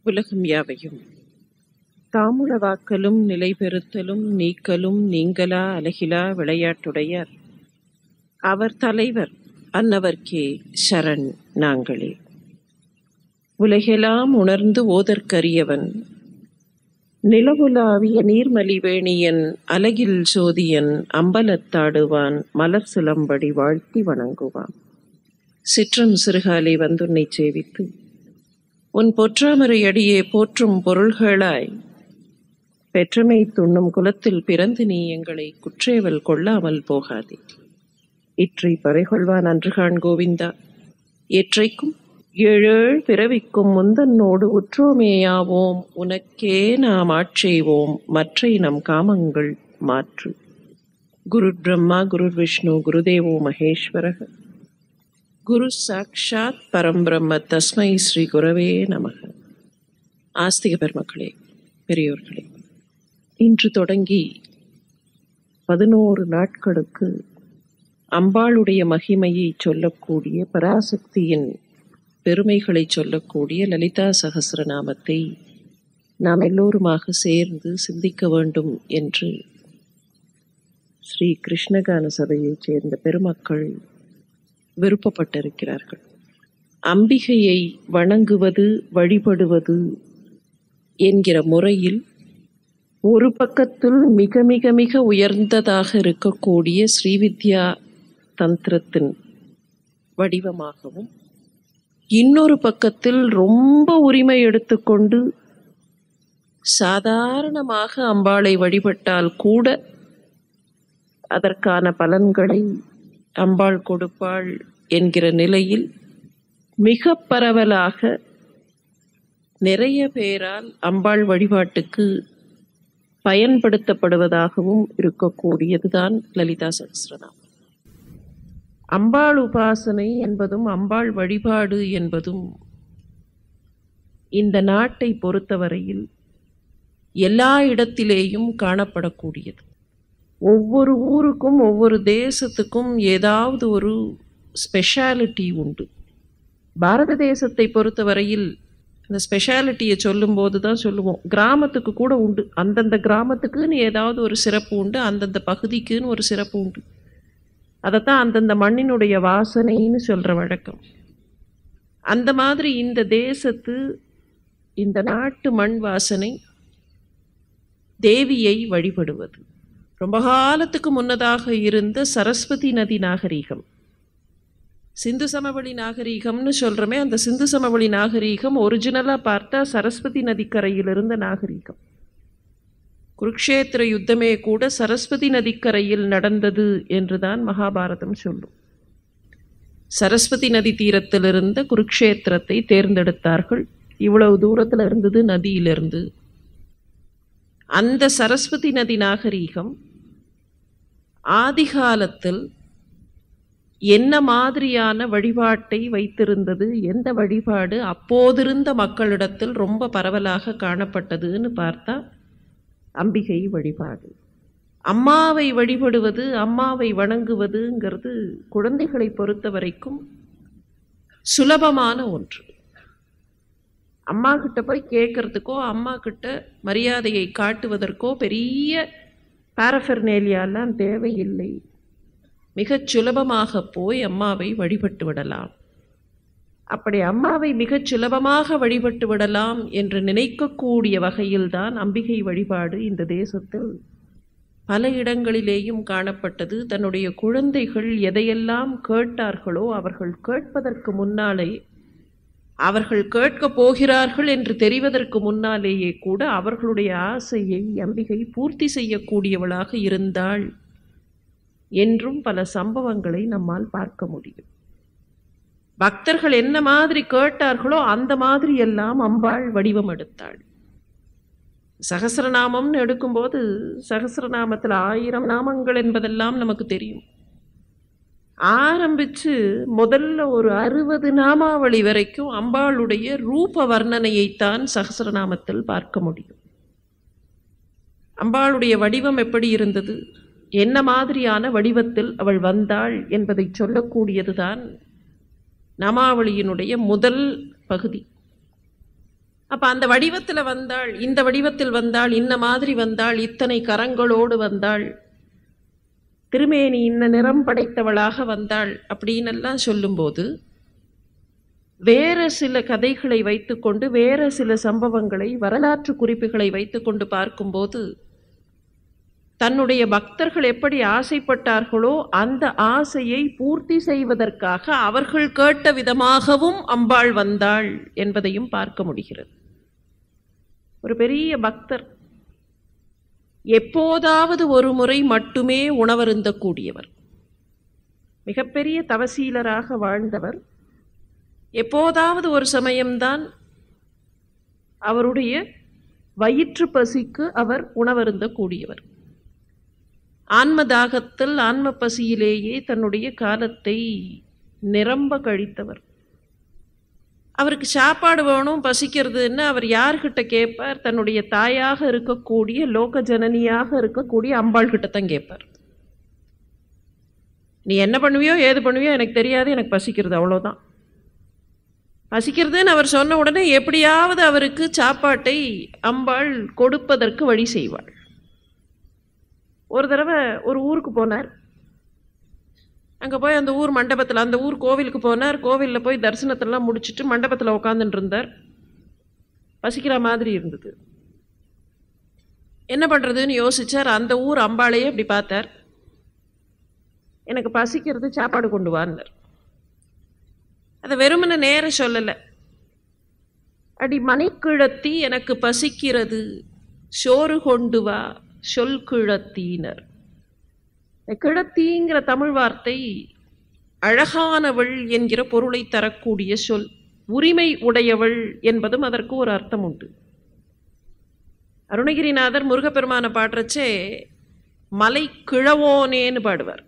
உலகம் யாவையும் தாமுளவாக்கலும் நிலைபெறுத்தலும் நீக்கலும் நீங்கலா அலகிலா விளையாட்டுடையார் அவர் தலைவர் அன்னவர்க்கே சரண் நாங்களே உலகெல்லாம் உணர்ந்து ஓதற்கரியவன் நிலவுலாவிய நீர்மலிவேணியன் அலகில் சோதியன் அம்பலத்தாடுவான் மலர் சிலம்படி வாழ்த்தி வணங்குவான் சிற்றம் சிறுகாலை வந்துன்னை சேவித்து உன் பொற்றாமரை அடியே போற்றும் பொருள்களாய் பெற்றமை துண்ணும் குலத்தில் பிறந்து நீ எங்களை குற்றேவல் கொள்ளாமல் போகாதே இற்றை பறைகொள்வான் அன்றுகான் கோவிந்தா எற்றைக்கும் ஏழேழ் பிறவிக்கும் முந்தன்னோடு உற்றோமேயாவோம் உனக்கே நாம் ஆட்செய்வோம் மற்றை நம் காமங்கள் மாற்று குரு பிரம்மா குரு விஷ்ணு குருதேவோ மகேஸ்வரக குரு சாக்ஷாத் பரம்பிரம்ம தஸ்மை ஸ்ரீ குரவே நமக ஆஸ்திக பெருமக்களே பெரியோர்களே இன்று தொடங்கி பதினோரு நாட்களுக்கு அம்பாளுடைய மகிமையை சொல்லக்கூடிய பராசக்தியின் பெருமைகளை சொல்லக்கூடிய லலிதா சகசிரநாமத்தை நாம் எல்லோருமாக சேர்ந்து சிந்திக்க வேண்டும் என்று ஸ்ரீ கிருஷ்ணகான சபையைச் சேர்ந்த பெருமக்கள் விருப்பப்பட்டிருக்கிறார்கள் அம்பிகையை வணங்குவது வழிபடுவது என்கிற முறையில் ஒரு பக்கத்தில் மிக மிக மிக உயர்ந்ததாக இருக்கக்கூடிய ஸ்ரீவித்யா தந்திரத்தின் வடிவமாகவும் இன்னொரு பக்கத்தில் ரொம்ப உரிமை எடுத்துக்கொண்டு சாதாரணமாக அம்பாளை வழிபட்டால் கூட அதற்கான பலன்களை அம்பாள் கொடுப்பாள் என்கிற நிலையில் மிக பரவலாக நிறைய பேரால் அம்பாள் வழிபாட்டுக்கு பயன்படுத்தப்படுவதாகவும் இருக்கக்கூடியதுதான் லலிதா சகசிரநாமம் அம்பாள் உபாசனை என்பதும் அம்பாள் வழிபாடு என்பதும் இந்த நாட்டை பொறுத்தவரையில் எல்லா இடத்திலேயும் காணப்படக்கூடியது ஒவ்வொரு ஊருக்கும் ஒவ்வொரு தேசத்துக்கும் ஏதாவது ஒரு ஸ்பெஷாலிட்டி உண்டு பாரத தேசத்தை பொறுத்தவரையில் இந்த ஸ்பெஷாலிட்டியை சொல்லும்போது தான் சொல்லுவோம் கிராமத்துக்கு கூட உண்டு அந்தந்த கிராமத்துக்குன்னு ஏதாவது ஒரு சிறப்பு உண்டு அந்தந்த பகுதிக்குன்னு ஒரு சிறப்பு உண்டு அதைத்தான் அந்தந்த மண்ணினுடைய வாசனைன்னு சொல்கிற வழக்கம் அந்த மாதிரி இந்த தேசத்து இந்த நாட்டு மண் வாசனை தேவியை வழிபடுவது ரொம்ப காலத்துக்கு முன்னதாக இருந்த சரஸ்வதி நதி நாகரீகம் சிந்து சமவெளி நாகரீகம்னு சொல்கிறோமே அந்த சிந்து சமவெளி நாகரீகம் ஒரிஜினலாக பார்த்தா சரஸ்வதி நதிக்கரையில் இருந்த நாகரீகம் குருக்ஷேத்திர யுத்தமே கூட சரஸ்வதி நதிக்கரையில் நடந்தது என்றுதான் மகாபாரதம் சொல்லும் சரஸ்வதி நதி தீரத்தில் இருந்த குருக்ஷேத்திரத்தை தேர்ந்தெடுத்தார்கள் இவ்வளவு தூரத்தில் இருந்தது நதியிலிருந்து அந்த சரஸ்வதி நதி நாகரீகம் ஆதிகாலத்தில் என்ன மாதிரியான வழிபாட்டை வைத்திருந்தது எந்த வழிபாடு அப்போதிருந்த மக்களிடத்தில் ரொம்ப பரவலாக காணப்பட்டதுன்னு பார்த்தா அம்பிகை வழிபாடு அம்மாவை வழிபடுவது அம்மாவை வணங்குவதுங்கிறது குழந்தைகளை பொறுத்த வரைக்கும் சுலபமான ஒன்று அம்மா கிட்ட போய் கேட்கறதுக்கோ அம்மா கிட்ட மரியாதையை காட்டுவதற்கோ பெரிய பாரஃபர்னேலியாலாம் தேவையில்லை மிகச் சுலபமாக போய் அம்மாவை வழிபட்டு விடலாம் அப்படி அம்மாவை மிகச் சுலபமாக வழிபட்டு விடலாம் என்று நினைக்கக்கூடிய வகையில்தான் அம்பிகை வழிபாடு இந்த தேசத்தில் பல இடங்களிலேயும் காணப்பட்டது தன்னுடைய குழந்தைகள் எதையெல்லாம் கேட்டார்களோ அவர்கள் கேட்பதற்கு முன்னாலே அவர்கள் கேட்கப் போகிறார்கள் என்று தெரிவதற்கு முன்னாலேயே கூட அவர்களுடைய ஆசையை அம்பிகை பூர்த்தி செய்யக்கூடியவளாக இருந்தாள் என்றும் பல சம்பவங்களை நம்மால் பார்க்க முடியும் பக்தர்கள் என்ன மாதிரி கேட்டார்களோ அந்த மாதிரி எல்லாம் அம்பாள் வடிவம் எடுத்தாள் சகசிரநாமம்னு எடுக்கும்போது சகசிரநாமத்தில் ஆயிரம் நாமங்கள் என்பதெல்லாம் நமக்கு தெரியும் ஆரம்பிச்சு முதல்ல ஒரு அறுபது நாமாவளி வரைக்கும் அம்பாளுடைய ரூப வர்ணனையைத்தான் சகசிரநாமத்தில் பார்க்க முடியும் அம்பாளுடைய வடிவம் எப்படி இருந்தது என்ன மாதிரியான வடிவத்தில் அவள் வந்தாள் என்பதை சொல்லக்கூடியதுதான் நாமாவளியினுடைய முதல் பகுதி அப்ப அந்த வடிவத்துல வந்தாள் இந்த வடிவத்தில் வந்தாள் இன்ன மாதிரி வந்தாள் இத்தனை கரங்களோடு வந்தாள் திருமேனி இன்ன நிறம் படைத்தவளாக வந்தாள் அப்படின்னு எல்லாம் சொல்லும்போது வேற சில கதைகளை வைத்துக்கொண்டு வேற சில சம்பவங்களை வரலாற்று குறிப்புகளை வைத்துக்கொண்டு பார்க்கும்போது தன்னுடைய பக்தர்கள் எப்படி ஆசைப்பட்டார்களோ அந்த ஆசையை பூர்த்தி செய்வதற்காக அவர்கள் கேட்ட விதமாகவும் அம்பாள் வந்தாள் என்பதையும் பார்க்க முடிகிறது ஒரு பெரிய பக்தர் எப்போதாவது ஒரு முறை மட்டுமே உணவருந்தக்கூடியவர் மிகப்பெரிய தவசீலராக வாழ்ந்தவர் எப்போதாவது ஒரு சமயம்தான் அவருடைய வயிற்று பசிக்கு அவர் உணவருந்தக்கூடியவர் ஆன்ம தாகத்தில் ஆன்ம பசியிலேயே தன்னுடைய காலத்தை நிரம்ப கழித்தவர் அவருக்கு சாப்பாடு வேணும் பசிக்கிறதுன்னு அவர் யார்கிட்ட கேட்பார் தன்னுடைய தாயாக இருக்கக்கூடிய லோக ஜனனியாக இருக்கக்கூடிய அம்பாள் கிட்ட தான் கேட்பார் நீ என்ன பண்ணுவியோ ஏது பண்ணுவியோ எனக்கு தெரியாது எனக்கு பசிக்கிறது அவ்வளோதான் பசிக்கிறதுன்னு அவர் சொன்ன உடனே எப்படியாவது அவருக்கு சாப்பாட்டை அம்பாள் கொடுப்பதற்கு வழி செய்வாள் ஒரு தடவை ஒரு ஊருக்கு போனார் அங்கே போய் அந்த ஊர் மண்டபத்தில் அந்த ஊர் கோவிலுக்கு போனார் கோவிலில் போய் தரிசனத்தெல்லாம் முடிச்சுட்டு மண்டபத்தில் உட்காந்துட்டு இருந்தார் பசிக்கிற மாதிரி இருந்தது என்ன பண்ணுறதுன்னு யோசிச்சார் அந்த ஊர் அம்பாளையே அப்படி பார்த்தார் எனக்கு பசிக்கிறது சாப்பாடு கொண்டு வான்னார் அதை வெறுமன நேர சொல்லலை அடி மணிக்கிழத்தி எனக்கு பசிக்கிறது சோறு கொண்டு வா சொல் கிழத்தீனர் கிழத்திங்கிற தமிழ் வார்த்தை அழகானவள் என்கிற பொருளை தரக்கூடிய சொல் உரிமை உடையவள் என்பதும் அதற்கு ஒரு அர்த்தம் உண்டு அருணகிரிநாதர் முருகப்பெருமான பாடுறச்சே மலை கிழவோனேன்னு பாடுவார்